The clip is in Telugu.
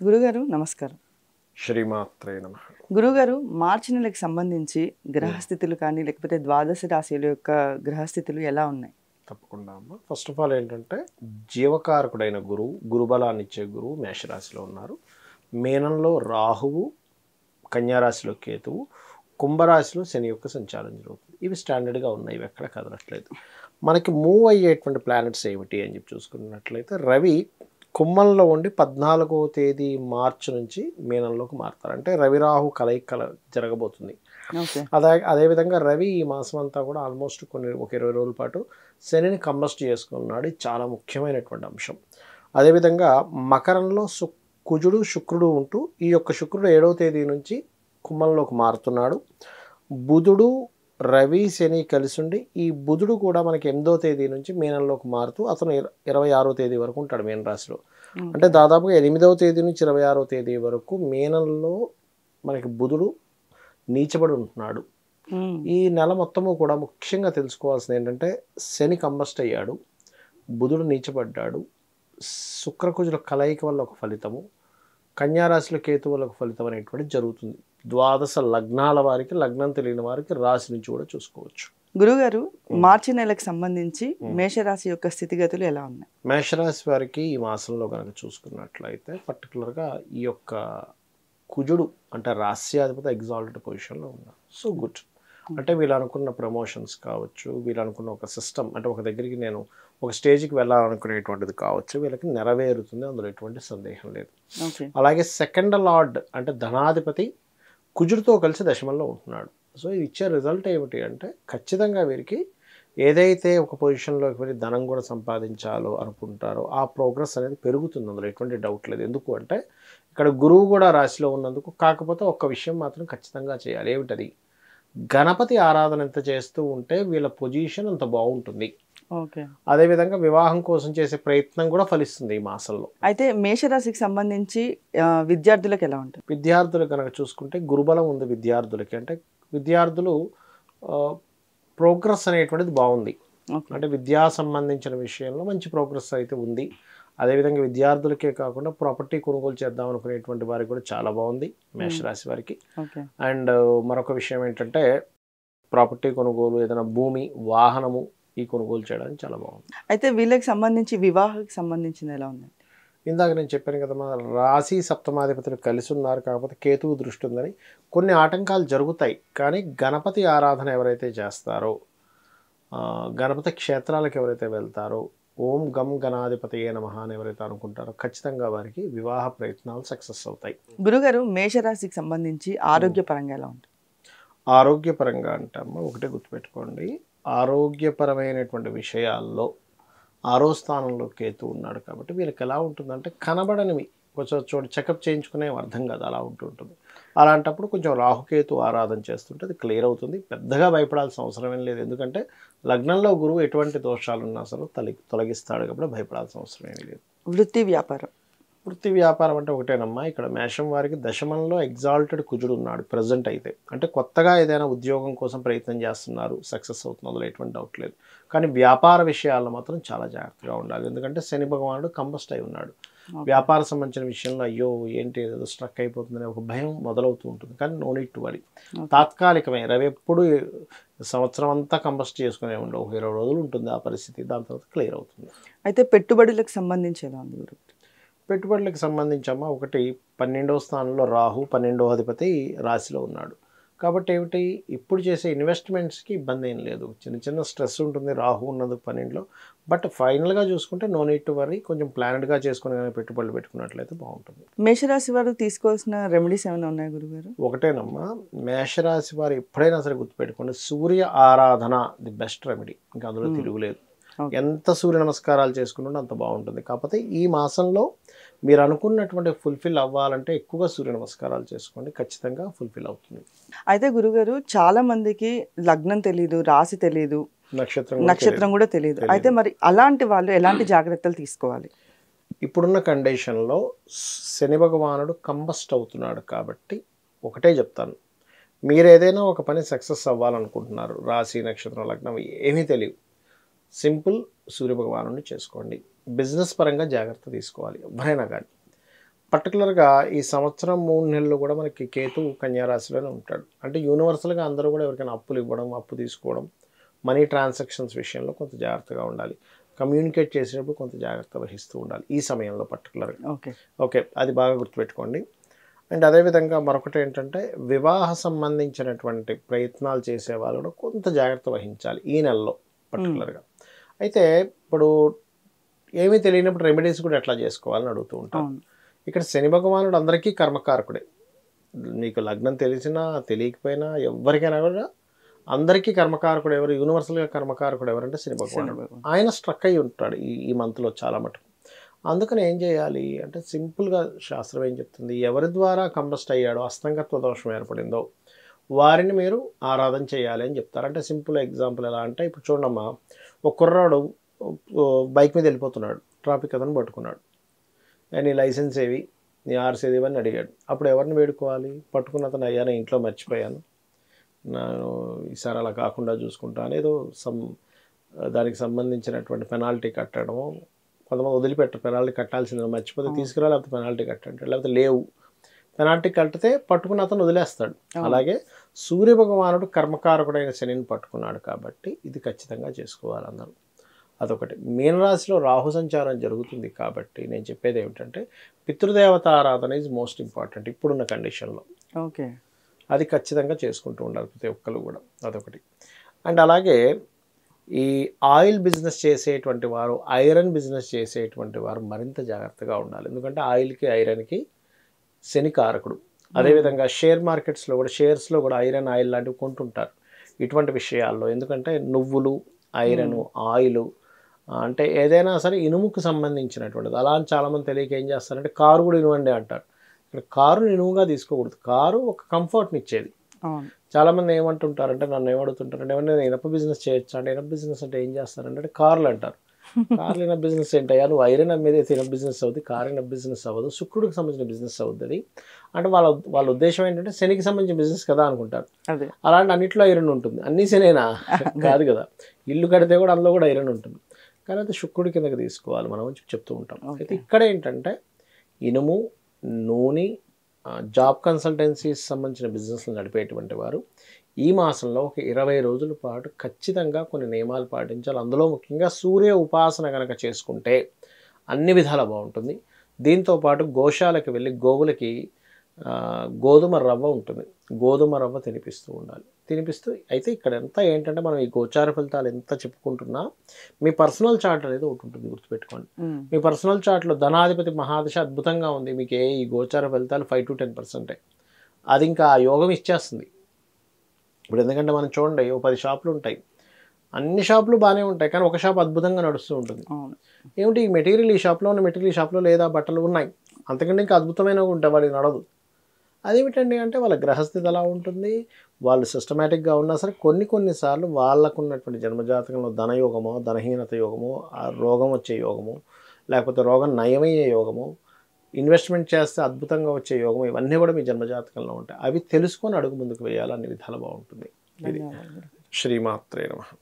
గురుగారు నమస్కారం శ్రీమాత్రే నమ గురుగారు మార్చి నెలకు సంబంధించి గ్రహస్థితులు కానీ లేకపోతే ద్వాదశ రాశుల యొక్క గ్రహస్థితులు ఎలా ఉన్నాయి తప్పకుండా అమ్మ ఫస్ట్ ఆఫ్ ఆల్ ఏంటంటే జీవకారకుడైన గురువు గురుబలాన్ని ఇచ్చే గురువు మేషరాశిలో ఉన్నారు మేనంలో రాహువు కన్యారాశిలో కేతువు కుంభరాశిలో శని యొక్క సంచారం జరుగుతుంది ఇవి స్టాండర్డ్గా ఉన్నాయి ఇవి ఎక్కడ కదలట్లేదు మనకి మూవ్ అయ్యేటువంటి ప్లానెట్స్ ఏమిటి అని చెప్పి చూసుకున్నట్లయితే రవి కుంభంలో ఉండి పద్నాలుగవ తేదీ మార్చి నుంచి మీనంలోకి మారుతారు అంటే రవి రాహు కలయిక కల జరగబోతుంది ఓకే అదే అదేవిధంగా రవి ఈ మాసం అంతా కూడా ఆల్మోస్ట్ కొన్ని ఒక ఇరవై రోజుల పాటు శనిని కంబస్ట్ చేసుకున్నాడు ఇది చాలా ముఖ్యమైనటువంటి అంశం అదేవిధంగా మకరంలో సు కుజుడు శుక్రుడు ఉంటూ ఈ యొక్క శుక్రుడు ఏడవ తేదీ నుంచి కుంభంలోకి మారుతున్నాడు బుధుడు రవి శని కలిసి ఉండి ఈ బుధుడు కూడా మనకి ఎనిమిదో తేదీ నుంచి మీనంలోకి మారుతూ అతను ఇర- ఇరవై ఆరో తేదీ వరకు ఉంటాడు మీన రాశిలో అంటే దాదాపుగా ఎనిమిదవ తేదీ నుంచి ఇరవై ఆరో తేదీ వరకు మీనంలో మనకి బుధుడు నీచబడి ఉంటున్నాడు మ్మ్. ఈ నెల మొత్తము కూడా ముఖ్యంగా తెలుసుకోవాల్సింది ఏంటంటే శని కంబస్ట్ అయ్యాడు బుధుడు నీచబడ్డాడు శుక్రకుజుల కలయిక వల్ల ఒక ఫలితము కన్యారాశిలో కేతు వల్ల ఒక ఫలితం అనేటువంటి జరుగుతుంది ద్వాదశ లగ్నాల వారికి లగ్నం తెలియని వారికి రాశి నుంచి కూడా చూసుకోవచ్చు గురుగారు మార్చి నెలకు సంబంధించి మేషరాశి యొక్క స్థితిగతులు ఎలా ఉన్నాయి మేషరాశి వారికి ఈ మాసంలో కనుక చూసుకున్నట్లయితే పర్టికులర్గా ఈ యొక్క కుజుడు అంటే రాస్యాధిపతి ఎగ్జాల్టెడ్ పొజిషన్లో ఉన్నారు సో గుడ్ అంటే వీళ్ళు అనుకున్న ప్రమోషన్స్ కావచ్చు వీళ్ళు అనుకున్న ఒక సిస్టమ్ అంటే ఒక దగ్గరికి నేను ఒక స్టేజ్కి వెళ్ళాలనుకునేటువంటిది కావచ్చు వీళ్ళకి నెరవేరుతుంది అందులో ఎటువంటి సందేహం లేదు ఓకే అలాగే సెకండ్ లార్డ్ అంటే ధనాధిపతి కుజుడితో కలిసి దశమంలో ఉంటున్నాడు సో ఇది ఇచ్చే రిజల్ట్ ఏమిటి అంటే ఖచ్చితంగా వీరికి ఏదైతే ఒక పొజిషన్లోకి వెళ్ళి ధనం కూడా సంపాదించాలో అనుకుంటారో ఆ ప్రోగ్రెస్ అనేది పెరుగుతుంది అందులో ఎటువంటి డౌట్ లేదు ఎందుకు అంటే ఇక్కడ గురువు కూడా రాశిలో ఉన్నందుకు కాకపోతే ఒక్క విషయం మాత్రం ఖచ్చితంగా చేయాలి ఏమిటది గణపతి ఆరాధన ఎంత చేస్తూ ఉంటే వీళ్ళ పొజిషన్ అంత బాగుంటుంది ఓకే అదేవిధంగా వివాహం కోసం చేసే ప్రయత్నం కూడా ఫలిస్తుంది ఈ మాసంలో అయితే మేషరాశికి సంబంధించి ఆ, విద్యార్థులకు ఎలా ఉంటుంది విద్యార్థులు కనుక చూసుకుంటే గురుబలం ఉంది విద్యార్థులకి అంటే విద్యార్థులు ప్రోగ్రెస్ అనేటువంటిది బాగుంది ఓకే అంటే విద్యా సంబంధించిన విషయంలో మంచి ప్రోగ్రెస్ అయితే ఉంది అదేవిధంగా విద్యార్థులకే కాకుండా ప్రాపర్టీ కొనుగోలు చేద్దాం అనుకునేటువంటి వారికి కూడా చాలా బాగుంది మేషరాశి వారికి ఓకే అండ్ మరొక విషయం ఏంటంటే ప్రాపర్టీ కొనుగోలు ఏదైనా భూమి వాహనము ఈ కొనుగోలు చేయడానికి చాలా బాగుంది అయితే వీళ్ళకి సంబంధించి వివాహానికి సంబంధించింది ఎలా ఉంది ఇందాక నేను చెప్పాను కదా మా రాశి సప్తమాధిపతులు కలిసి ఉన్నారు కాకపోతే కేతువు దృష్టి ఉందని కొన్ని ఆటంకాలు జరుగుతాయి కానీ గణపతి ఆరాధన ఎవరైతే చేస్తారో ఆ, గణపతి క్షేత్రాలకు ఎవరైతే వెళ్తారో ఓం గం గణాధిపతి ఏ నమః అని ఎవరైతే అనుకుంటారో ఖచ్చితంగా వారికి వివాహ ప్రయత్నాలు సక్సెస్ అవుతాయి గురుగారు మేషరాశికి సంబంధించి ఆరోగ్యపరంగా ఎలా ఉంటుంది ఆరోగ్యపరంగా అంటాము ఒకటే గుర్తుపెట్టుకోండి ఆరోగ్యపరమైనటువంటి విషయాల్లో ఆరో స్థానంలో కేతు ఉన్నాడు కాబట్టి వీళ్ళకి ఎలా ఉంటుందంటే కనబడనివి కొంచెం చోటు చెకప్ చేయించుకునే అర్థం కాదు అలా ఉంటుంటుంది అలాంటప్పుడు కొంచెం రాహుకేతు ఆరాధన చేస్తుంటే అది క్లియర్ అవుతుంది పెద్దగా భయపడాల్సిన అవసరం ఏం లేదు ఎందుకంటే లగ్నంలో గురువు ఎటువంటి దోషాలు ఉన్నా సరే తొలగి తొలగిస్తాడు కాబట్టి భయపడాల్సిన అవసరం ఏమీ లేదు వృత్తి వ్యాపారం వృత్తి వ్యాపారం అంటే ఒకటేనమ్మా ఇక్కడ మేషం వారికి దశమంలో ఎగ్జాల్టెడ్ కుజుడు ఉన్నాడు ప్రజెంట్ అయితే అంటే కొత్తగా ఏదైనా ఉద్యోగం కోసం ప్రయత్నం చేస్తున్నారు సక్సెస్ అవుతుంది అందులో ఎటువంటి డౌట్ లేదు కానీ వ్యాపార విషయాల్లో మాత్రం చాలా జాగ్రత్తగా ఉండాలి ఎందుకంటే శని భగవానుడు కంబస్ట్ అయి ఉన్నాడు వ్యాపార సంబంధించిన విషయంలో అయ్యో ఏంటి ఏదో స్ట్రక్ అయిపోతుందనే ఒక భయం మొదలవుతూ ఉంటుంది కానీ నో నీట్ టు వరీ తాత్కాలికమే రవి ఎప్పుడు సంవత్సరం అంతా కంబస్ట్ చేసుకునే ఉండవు ఒక ఇరవై రోజులు ఉంటుంది ఆ పరిస్థితి దాని తర్వాత క్లియర్ అవుతుంది అయితే పెట్టుబడులకు సంబంధించి ఎలా ఉంది గురు పెట్టుబడులకు సంబంధించమ్మా ఒకటి పన్నెండవ స్థానంలో రాహు పన్నెండవ అధిపతి రాశిలో ఉన్నాడు కాబట్టి ఏమిటి ఇప్పుడు చేసే ఇన్వెస్ట్మెంట్స్కి ఇబ్బంది ఏం లేదు చిన్న చిన్న స్ట్రెస్ ఉంటుంది రాహు ఉన్నందుకు పన్నెండులో బట్ ఫైనల్గా చూసుకుంటే నో నీట్ టు వరీ కొంచెం ప్లానెడ్గా చేసుకుని కానీ పెట్టుబడులు పెట్టుకున్నట్లయితే బాగుంటుంది మేషరాశి వారు తీసుకోవాల్సిన రెమెడీస్ ఏమైనా ఉన్నాయా గురుగారు ఒకటేనమ్మా మేషరాశి వారు ఎప్పుడైనా సరే గుర్తుపెట్టుకోండి సూర్య ఆరాధన ది బెస్ట్ రెమెడీ ఇంకా అందులో తిరుగులేదు Okay. ఎంత సూర్య నమస్కారాలు చేసుకుంటే అంత బాగుంటుంది కాకపోతే ఈ మాసంలో మీరు అనుకున్నటువంటి ఫుల్ఫిల్ అవ్వాలంటే ఎక్కువగా సూర్య నమస్కారాలు చేసుకోండి ఖచ్చితంగా ఫుల్ఫిల్ అవుతుంది అయితే గురుగారు చాలా మందికి లగ్నం తెలియదు రాశి తెలియదు నక్షత్రం కూడా నక్షత్రం కూడా తెలియదు అయితే మరి అలాంటి వాళ్ళు ఎలాంటి జాగ్రత్తలు తీసుకోవాలి ఇప్పుడున్న కండిషన్లో శని భగవానుడు కంబస్ట్ అవుతున్నాడు కాబట్టి ఒకటే చెప్తాను మీరు ఏదైనా ఒక పని సక్సెస్ అవ్వాలనుకుంటున్నారు రాశి నక్షత్రం లగ్నం ఏమీ తెలియదు సింపుల్ సూర్య భగవానుడిని చేసుకోండి బిజినెస్ పరంగా జాగ్రత్త తీసుకోవాలి ఎవరైనా కానీ పర్టికులర్గా ఈ సంవత్సరం మూడు నెలలు కూడా మనకి కేతు కన్యా రాశిలోనే ఉంటాడు అంటే యూనివర్సల్గా అందరూ కూడా ఎవరికైనా అప్పులు ఇవ్వడం అప్పు తీసుకోవడం మనీ ట్రాన్సాక్షన్స్ విషయంలో కొంత జాగ్రత్తగా ఉండాలి కమ్యూనికేట్ చేసేటప్పుడు కొంత జాగ్రత్త వహిస్తూ ఉండాలి ఈ సమయంలో పర్టికులర్గా ఓకే ఓకే అది బాగా గుర్తుపెట్టుకోండి అండ్ అదేవిధంగా మరొకటి ఏంటంటే వివాహ సంబంధించినటువంటి ప్రయత్నాలు చేసే వాళ్ళు కూడా కొంత జాగ్రత్త వహించాలి ఈ నెలలో పర్టికులర్గా అయితే ఇప్పుడు ఏమీ తెలియనప్పుడు రెమెడీస్ కూడా ఎట్లా చేసుకోవాలని అడుగుతూ ఉంటాను అవును ఇక్కడ శని భగవానుడు అందరికీ కర్మకారకుడే మీకు లగ్నం తెలిసినా తెలియకపోయినా ఎవరికైనా కూడా అందరికీ కర్మకారకుడు ఎవరు యూనివర్సల్గా కర్మకారకుడు ఎవరంటే శని భగవానుడు భగవానుడు. ఆయన స్ట్రక్ అయి ఉంటాడు ఈ ఈ మంత్లో చాలా మటుకు అందుకని ఏం చేయాలి అంటే సింపుల్గా శాస్త్రం ఏం చెప్తుంది ఎవరి ద్వారా కంబస్ట్ అయ్యాడో అస్తంగత్వ దోషం ఏర్పడిందో వారిని మీరు ఆరాధన చేయాలి అని చెప్తారు అంటే సింపుల్ ఎగ్జాంపుల్ ఎలా అంటే ఇప్పుడు చూడమ్మా ఒక కుర్రాడు ఓ, బైక్ మీద వెళ్ళిపోతున్నాడు ట్రాఫిక్ అతను పట్టుకున్నాడు "ఏ, నీ లైసెన్స్ ఏవి నీ ఆర్సీ ఏవి అని అడిగాడు అప్పుడు ఎవరిని వేడుకోవాలి పట్టుకున్న అతను అయ్యా నేను ఇంట్లో మర్చిపోయాను నేను ఈసారి అలా కాకుండా చూసుకుంటాను ఏదో సమ్ దానికి సంబంధించినటువంటి పెనాల్టీ కట్టడము కొంతమంది వదిలిపెట్టరు పెనాల్టీ కట్టాల్సింది మర్చిపోతే తీసుకురా లేకపోతే పెనాల్టీ కట్టండి లేకపోతే లేవు పెనాల్టీ కట్టితే పట్టుకున్న అతను వదిలేస్తాడు అవును. అలాగే సూర్య భగవానుడు కర్మకారకుడైన శనిని పట్టుకున్నాడు కాబట్టి ఇది ఖచ్చితంగా చేసుకోవాలి అందరూ అదొకటి మీనరాశిలో రాహు సంచారం జరుగుతుంది కాబట్టి నేను చెప్పేది ఏమిటంటే పితృదేవత ఆరాధన ఈజ్ మోస్ట్ ఇంపార్టెంట్ ఇప్పుడున్న కండిషన్లో ఓకే అది ఖచ్చితంగా చేసుకుంటూ ఉండాలి ప్రతి ఒక్కరు కూడా అదొకటి అండ్ అలాగే ఈ ఆయిల్ బిజినెస్ చేసేటువంటి వారు ఐరన్ బిజినెస్ చేసేటువంటి వారు మరింత జాగ్రత్తగా ఉండాలి ఎందుకంటే ఆయిల్కి ఐరన్కి శని కారకుడు అదేవిధంగా షేర్ మార్కెట్స్లో కూడా షేర్స్లో కూడా ఐరన్ ఆయిల్ లాంటివి కొంటుంటారు ఇటువంటి విషయాల్లో ఎందుకంటే నువ్వులు ఐరన్ ఆయిల్ అంటే ఏదైనా సరే ఇనుముకు సంబంధించినటువంటిది అలా అని చాలామంది తెలియక ఏం చేస్తారంటే కారు కూడా ఇనువండి అంటారు ఇక్కడ కారుని ఇనువుగా తీసుకోకూడదు కారు ఒక కంఫర్ట్ని ఇచ్చేది అవును చాలామంది ఏమంటుంటారంటే నన్ను ఏమడుగుతుంటారంటే ఏమన్నా నేను ఇనప బిజినెస్ చేయొచ్చా అంటే ఇనప బిజినెస్ అంటే ఏం చేస్తారంటే కార్లు అంటారు కార్లు ఇనప బిజినెస్ ఏంటయ్యా నువ్వు ఐరన్ అమ్మేది అయితే ఇనప బిజినెస్ అవుతుంది కార్ ఇనప బిజినెస్ అవ్వదు శుక్రుడికి సంబంధించిన బిజినెస్ అవుతుంది అంటే వాళ్ళ వాళ్ళ ఉద్దేశం ఏంటంటే శనికి సంబంధించిన బిజినెస్ కదా అనుకుంటారు అదే అలాంటి అన్నిట్లో ఐరన్ ఉంటుంది అన్ని శనేనా కాదు కదా ఇల్లు కడితే కూడా అందులో కూడా ఐరన్ ఉంటుంది కానీ అది శుక్రుడి కిందకి తీసుకోవాలి మనం అని చెప్తూ ఉంటాం అయితే ఇక్కడ ఏంటంటే ఇనుము నూనె ఆ, జాబ్ కన్సల్టెన్సీస్ సంబంధించిన బిజినెస్లు నడిపేటువంటి వారు ఈ మాసంలో ఒక ఇరవై రోజుల పాటు ఖచ్చితంగా కొన్ని నియమాలు పాటించాలి అందులో ముఖ్యంగా సూర్య ఉపాసన కనుక చేసుకుంటే అన్ని విధాలా బాగుంటుంది దీంతో పాటు గోశాలకు వెళ్ళి గోవులకి ఆ, గోధుమ రవ్వ ఉంటుంది గోధుమ రవ్వ తినిపిస్తూ ఉండాలి తినిపిస్తూ అయితే ఇక్కడ ఎంత ఏంటంటే మనం ఈ గోచార ఫలితాలు ఎంత చెప్పుకుంటున్నా మీ పర్సనల్ చార్ట్ అనేది ఒకటి ఉంటుంది గుర్తుపెట్టుకోండి ఉమ్. మీ పర్సనల్ చార్ట్లో ధనాధిపతి మహాదశ అద్భుతంగా ఉంది మీకు ఏ ఈ గోచార ఫలితాలు ఫైవ్ టు టెన్ పర్సెంటే అది ఇంకా ఆ యోగం ఇచ్చేస్తుంది ఇప్పుడు ఎందుకంటే మనం చూడండి ఓ పది షాపులు ఉంటాయి అన్ని షాపులు బాగానే ఉంటాయి కానీ ఒక షాప్ అద్భుతంగా నడుస్తూ ఉంటుంది అవును ఏమిటి ఈ మెటీరియల్ ఈ షాప్లో ఉన్న మెటీరియల్ ఈ షాప్లో లేదా బట్టలు ఉన్నాయి అంతకంటే ఇంకా అద్భుతమైనవి ఉంటాయి వాడికి నడదు అదేమిటండి అంటే వాళ్ళ గ్రహస్థితి ఎలా ఉంటుంది వాళ్ళు సిస్టమేటిక్గా ఉన్నా సరే కొన్ని కొన్నిసార్లు వాళ్ళకు ఉన్నటువంటి జన్మజాతకంలో ధనయోగమో ధనహీనత యోగమో ఆ రోగం వచ్చే యోగము లేకపోతే రోగం నయమయ్యే యోగము ఇన్వెస్ట్మెంట్ చేస్తే అద్భుతంగా వచ్చే యోగం ఇవన్నీ కూడా మీ జన్మజాతకంలో ఉంటాయి అవి తెలుసుకొని అడుగు ముందుకు వేయాలి అన్ని విధాలు బాగుంటుంది ఇది ధన్యవాదాలు శ్రీమాత్రే నమ